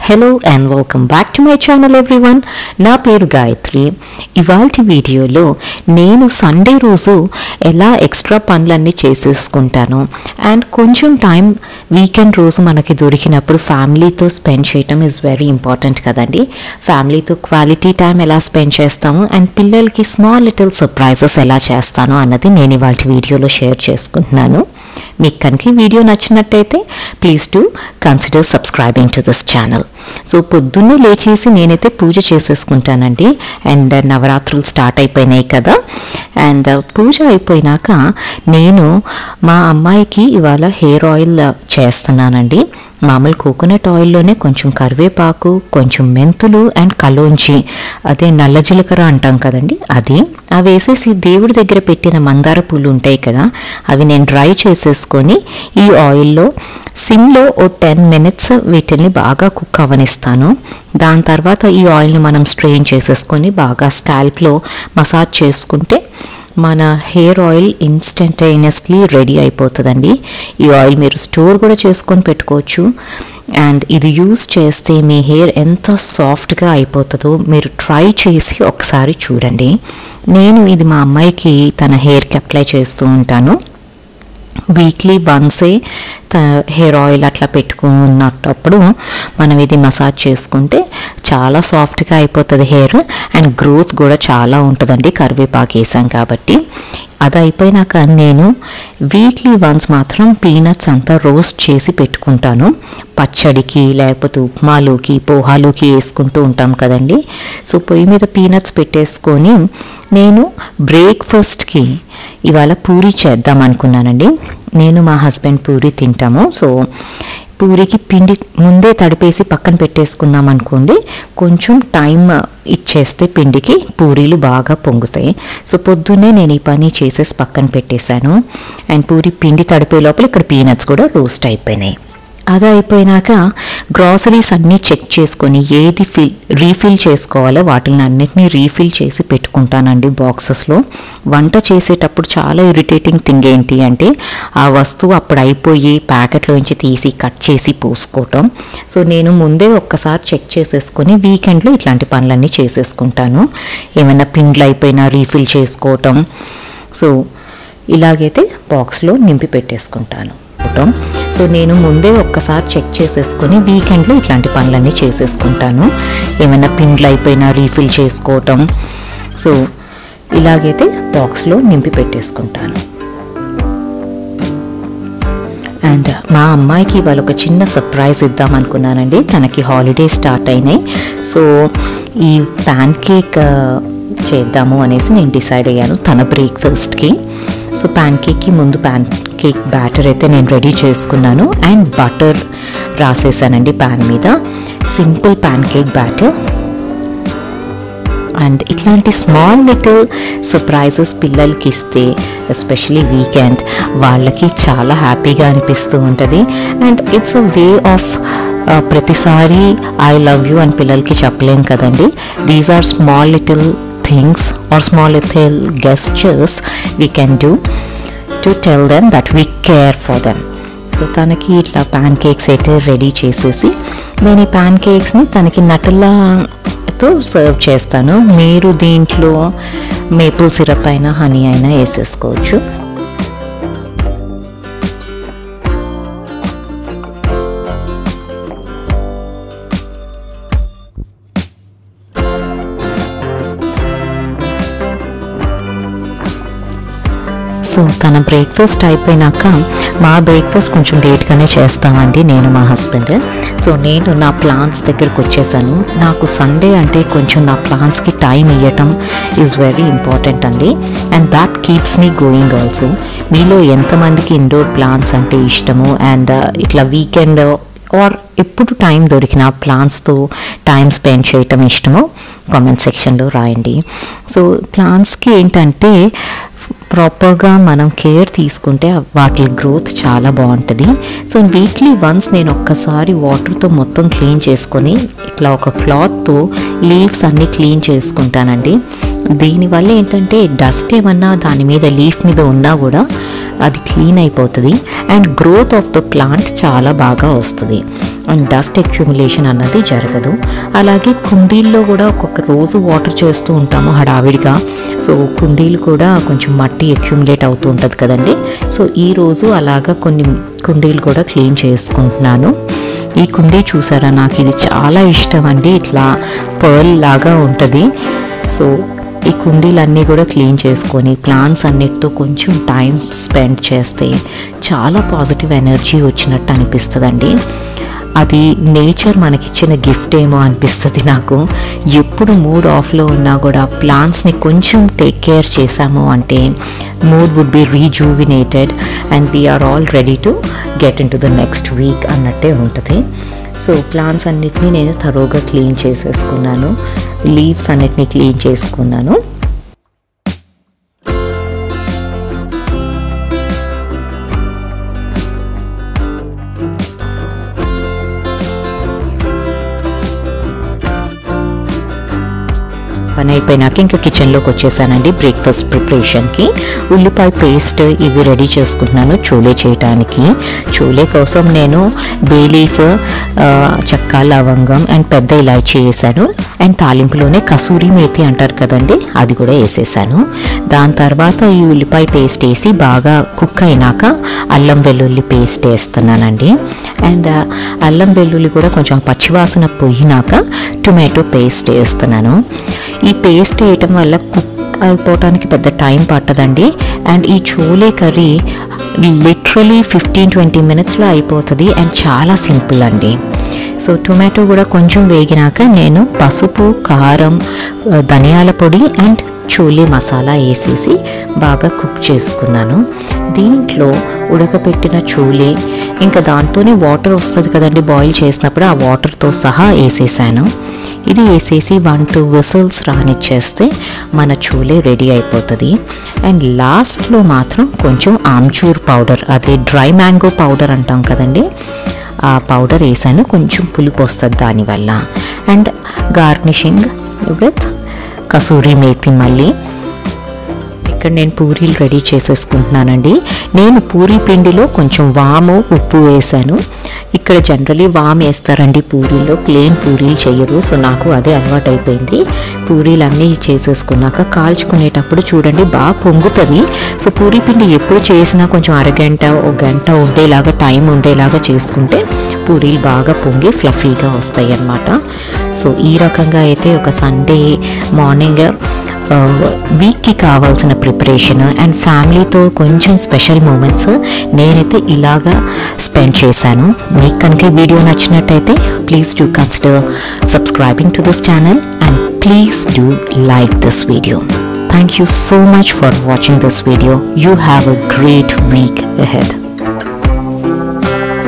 Hello and welcome back to my channel everyone నా పేరు గాయత్రి ఇవాల్టి వీడియోలో నేను సండే రోజు ఎలా ఎక్స్ట్రా పనులన్నీ చేసేసుకుంటాను అండ్ కొంచెం టైం వీకెండ్ రోజు మనకి దొరికినప్పుడు ఫ్యామిలీతో స్పెండ్ చేయటం ఇస్ వెరీ ఇంపార్టెంట్ కదండి ఫ్యామిలీతో క్వాలిటీ టైం ఎలా స్పెండ్ చేస్తాము అండ్ పిల్లలకి స్మాల్ లిటిల్ సర్ప్రైజెస్ ఎలా చేస్తాను అన్నది నేను ఇవాళ వీడియోలో షేర్ చేసుకుంటున్నాను మీకు కనుక ఈ వీడియో నచ్చినట్టయితే please to consider subscribing to this channel so పొద్దున్నే లేచేసి నేనైతే పూజ చేసేసుకుంటానండి అండ్ నవరాత్రులు స్టార్ట్ అయిపోయినాయి కదా అండ్ పూజ అయిపోయినాక నేను మా అమ్మాయికి ఇవాళ హెయిర్ ఆయిల్ చేస్తున్నానండి మామూలు కోకోనట్ ఆయిల్లోనే కొంచెం కరివేపాకు కొంచెం మెంతులు అండ్ కలోంచి అదే నల్ల జీలకర్ర అంటాం కదండి అది అవి వేసేసి దేవుడి దగ్గర పెట్టిన మందార పూలు ఉంటాయి కదా అవి నేను డ్రై చేసేసుకొని ఈ ఆయిల్లో సిమ్లో ఓ టెన్ మినిట్స్ వీటిని బాగా కుక్ అవనిస్తాను దాని తర్వాత ఈ ఆయిల్ని మనం స్ట్రెయిన్ చేసేసుకొని బాగా స్కాల్ప్లో మసాజ్ చేసుకుంటే మన హెయిర్ ఆయిల్ ఇన్స్టంటేనియస్లీ రెడీ అయిపోతుందండి ఈ ఆయిల్ మీరు స్టోర్ కూడా చేసుకొని పెట్టుకోవచ్చు అండ్ ఇది యూస్ చేస్తే మీ హెయిర్ ఎంత సాఫ్ట్గా అయిపోతుందో మీరు ట్రై చేసి ఒకసారి చూడండి నేను ఇది మా అమ్మాయికి తన హెయిర్కి అప్లై చేస్తూ ఉంటాను వీక్లీ వన్సే హెయిర్ ఆయిల్ అట్లా పెట్టుకున్నప్పుడు మనం ఇది మసాజ్ చేసుకుంటే చాలా సాఫ్ట్గా అయిపోతుంది హెయిర్ అండ్ గ్రోత్ కూడా చాలా ఉంటుందండి కరివేపాకు వేసాం కాబట్టి అది అయిపోయినాక నేను వీక్లీ వన్స్ మాత్రం పీనట్స్ అంతా రోస్ట్ చేసి పెట్టుకుంటాను పచ్చడికి లేకపోతే ఉప్మాలోకి పోహాలోకి వేసుకుంటూ ఉంటాం కదండి సో పొయ్యి మీద పీనట్స్ పెట్టేసుకొని నేను బ్రేక్ఫాస్ట్కి ఇవాళ పూరి చేద్దాం అనుకున్నానండి నేను మా హస్బెండ్ పూరి తింటాము సో పూరికి పిండి ముందే తడిపేసి పక్కన పెట్టేసుకున్నాం అనుకోండి కొంచెం టైం ఇచ్చేస్తే పిండికి పూరీలు బాగా పొంగుతాయి సో పొద్దున్నే నేను ఈ పని చేసేసి పక్కన పెట్టేశాను అండ్ పూరి పిండి తడిపే లోపల ఇక్కడ పీనట్స్ కూడా రోస్ట్ అయిపోయినాయి అది అయిపోయినాక గ్రాసరీస్ అన్నీ చెక్ చేసుకొని ఏది ఫిల్ రీఫిల్ చేసుకోవాలో వాటిని అన్నిటినీ రీఫిల్ చేసి పెట్టుకుంటానండి బాక్సెస్లో వంట చేసేటప్పుడు చాలా ఇరిటేటింగ్ థింగ్ ఏంటి అంటే ఆ వస్తువు అప్పుడు అయిపోయి ప్యాకెట్లోంచి తీసి కట్ చేసి పోసుకోవటం సో నేను ముందే ఒక్కసారి చెక్ చేసేసుకొని వీకెండ్లో ఇట్లాంటి పనులన్నీ చేసేసుకుంటాను ఏమైనా పిండ్లు అయిపోయినా రీఫిల్ చేసుకోవటం సో ఇలాగైతే బాక్స్లో నింపి పెట్టేసుకుంటాను అనుకుంటాం సో నేను ముందే ఒక్కసారి చెక్ చేసేసుకొని వీకెండ్లో ఇట్లాంటి పనులన్నీ చేసేసుకుంటాను ఏమైనా పిండ్లు అయిపోయినా రీఫిల్ చేసుకోవటం సో ఇలాగైతే బాక్స్లో నింపి పెట్టేసుకుంటాను అండ్ మా అమ్మాయికి ఇవాళ ఒక చిన్న సర్ప్రైజ్ ఇద్దాం అనుకున్నానండి తనకి హాలిడే స్టార్ట్ అయినాయి సో ఈ ప్యాన్ కేక్ చేద్దాము అనేసి నేను డిసైడ్ అయ్యాను తన బ్రేక్ఫాస్ట్కి సో ప్యాన్ కేక్కి ముందు ప్యాన్ కేక్ బ్యాటర్ అయితే నేను రెడీ చేసుకున్నాను అండ్ బటర్ రాసేసానండి ప్యాన్ మీద simple pancake batter and ఇట్లాంటి స్మాల్ లిటిల్ సర్ప్రైజెస్ పిల్లలకి ఇస్తే ఎస్పెషలీ వీకెండ్ వాళ్ళకి చాలా హ్యాపీగా అనిపిస్తూ ఉంటుంది and it's a way of ప్రతిసారి ఐ లవ్ యూ అని పిల్లలకి చెప్పలేం కదండి these are small little things are small little gestures we can do to tell them that we care for them so తనకి ఇట్లా ప్యాన్ కేక్స్ అయితే ready చేసేసి నేను ఈ ప్యాన్ కేక్స్ని తనకి నటులతో సర్వ్ చేస్తాను మీరు దీంట్లో మేపుల్ సిరప్ అయినా హనీ అయినా వేసేసుకోవచ్చు సో తన బ్రేక్ఫాస్ట్ అయిపోయినాక మా బ్రేక్ఫాస్ట్ కొంచెం లేట్గానే చేస్తామండి నేను మా హస్బెండ్ సో నేను నా ప్లాన్స్ దగ్గరకు వచ్చేసాను నాకు సండే అంటే కొంచెం నా ప్లాన్స్కి టైం ఇవ్వటం ఈజ్ వెరీ ఇంపార్టెంట్ అండి and that keeps me going also మీలో ఎంతమందికి ఇండోర్ ప్లాన్స్ అంటే ఇష్టము అండ్ ఇట్లా వీకెండ్ ఆర్ ఎప్పుడు టైం దొరికిన ప్లాన్స్తో టైం స్పెండ్ చేయటం ఇష్టమో కామెంట్ సెక్షన్లో రాయండి సో ప్లాన్స్కి ఏంటంటే ప్రాపర్గా మనం కేర్ తీసుకుంటే వాటి గ్రోత్ చాలా బాగుంటుంది సో వీక్లీ వన్స్ నేను ఒక్కసారి వాటర్తో మొత్తం క్లీన్ చేసుకొని ఇట్లా ఒక క్లాత్తో లీవ్స్ అన్నీ క్లీన్ చేసుకుంటానండి దీనివల్ల ఏంటంటే డస్ట్ ఏమన్నా దాని మీద లీఫ్ మీద ఉన్నా కూడా అది క్లీన్ అయిపోతుంది and growth of the plant చాలా బాగా వస్తుంది అండ్ డస్ట్ అక్యుములేషన్ అన్నది జరగదు అలాగే కుండీల్లో కూడా ఒక్కొక్క రోజు వాటర్ చేస్తూ ఉంటాము హడావిడిగా సో కుండీలు కూడా కొంచెం మట్టి అక్యుములేట్ అవుతూ ఉంటుంది కదండి సో ఈ రోజు అలాగా కొన్ని కుండీలు కూడా క్లీన్ చేసుకుంటున్నాను ఈ కుండీ చూసారా నాకు ఇది చాలా ఇష్టం అండి ఇట్లా పర్ల్ లాగా ఉంటుంది సో ఈ కుండీలన్నీ కూడా క్లీన్ చేసుకొని ప్లాంట్స్ అన్నిటితో కొంచెం టైం స్పెండ్ చేస్తే చాలా పాజిటివ్ ఎనర్జీ వచ్చినట్టు అనిపిస్తుందండి అది నేచర్ మనకిచ్చిన గిఫ్ట్ ఏమో అనిపిస్తుంది నాకు ఎప్పుడు మూడ్ ఆఫ్లో ఉన్నా కూడా ప్లాంట్స్ని కొంచెం టేక్ కేర్ చేశాము అంటే mood would be rejuvenated and we are all ready to get into the next week అన్నట్టే ఉంటుంది సో ప్లాంట్స్ అన్నిటినీ నేను తరోగా క్లీన్ చేసేసుకున్నాను లీవ్స్ అన్నిటినీ క్లీన్ చేసుకున్నాను పని అయిపోయినాక ఇంకా కిచెన్లోకి వచ్చేసానండి బ్రేక్ఫాస్ట్ ప్రిపరేషన్కి ఉల్లిపాయ పేస్ట్ ఇవి రెడీ చేసుకుంటున్నాను చోలే చేయడానికి చోలే కోసం నేను బేలీఫ్ చెక్క లవంగం అండ్ పెద్ద ఇలాచీ వేసాను అండ్ తాలింపులోనే కసూరి మేతి అంటారు కదండి అది కూడా వేసేసాను దాని తర్వాత ఈ ఉల్లిపాయ పేస్ట్ వేసి బాగా కుక్ అయినాక అల్లం వెల్లుల్లి పేస్ట్ వేస్తున్నానండి అండ్ అల్లం వెల్లుల్లి కూడా కొంచెం పచ్చివాసన పోయినాక టొమాటో పేస్ట్ వేస్తున్నాను ఈ పేస్ట్ వేయటం వల్ల కుక్ అయిపోవటానికి పెద్ద టైం పట్టదండి అండ్ ఈ chole curry literally fifteen twenty మినిట్స్లో అయిపోతుంది అండ్ చాలా సింపుల్ అండి సో టొమాటో కూడా కొంచెం వేగినాక నేను పసుపు కారం ధనియాల పొడి అండ్ చోలే మసాలా వేసేసి బాగా కుక్ చేసుకున్నాను దీంట్లో ఉడకపెట్టిన చోలే ఇంకా దాంతోనే వాటర్ వస్తుంది కదండి బాయిల్ చేసినప్పుడు ఆ వాటర్తో సహా వేసేసాను ఇది వేసేసి వన్ టూ విసిల్స్ రానిచ్చేస్తే మన చోలే రెడీ అయిపోతుంది అండ్ లాస్ట్లో మాత్రం కొంచెం ఆమ్చూర్ పౌడర్ అదే డ్రై మ్యాంగో పౌడర్ అంటాం కదండి ఆ పౌడర్ వేసాను కొంచెం పులుపు వస్తుంది దానివల్ల and garnishing with kasuri methi మళ్ళీ ఇక్కడ నేను పూరీలు రెడీ చేసేసుకుంటున్నానండి నేను పూరీ పిండిలో కొంచెం వాము ఉప్పు వేసాను ఇక్కడ జనరలీ వామ్ వేస్తారండి పూరీలో ప్లేన్ పూరీలు చేయరు సో నాకు అదే అలవాటు అయిపోయింది పూరీలు అన్నీ చేసేసుకున్నాక కాల్చుకునేటప్పుడు చూడండి బాగా పొంగుతుంది సో పూరీ పిండి ఎప్పుడు చేసినా కొంచెం అరగంట ఒక గంట ఉండేలాగా టైం ఉండేలాగా చేసుకుంటే పూరీలు బాగా పొంగి ఫ్లఫీగా వస్తాయి అన్నమాట సో ఈ రకంగా అయితే ఒక సండే మార్నింగ్ వీక్కి కావాల్సిన ప్రిపరేషన్ అండ్ ఫ్యామిలీతో కొంచెం స్పెషల్ మూమెంట్స్ నేనైతే ఇలాగా స్పెండ్ చేశాను మీకు కనుక ఈ వీడియో నచ్చినట్టయితే please do consider subscribing to this channel and please do like this video Thank you so much for watching this video. You have a great week ahead.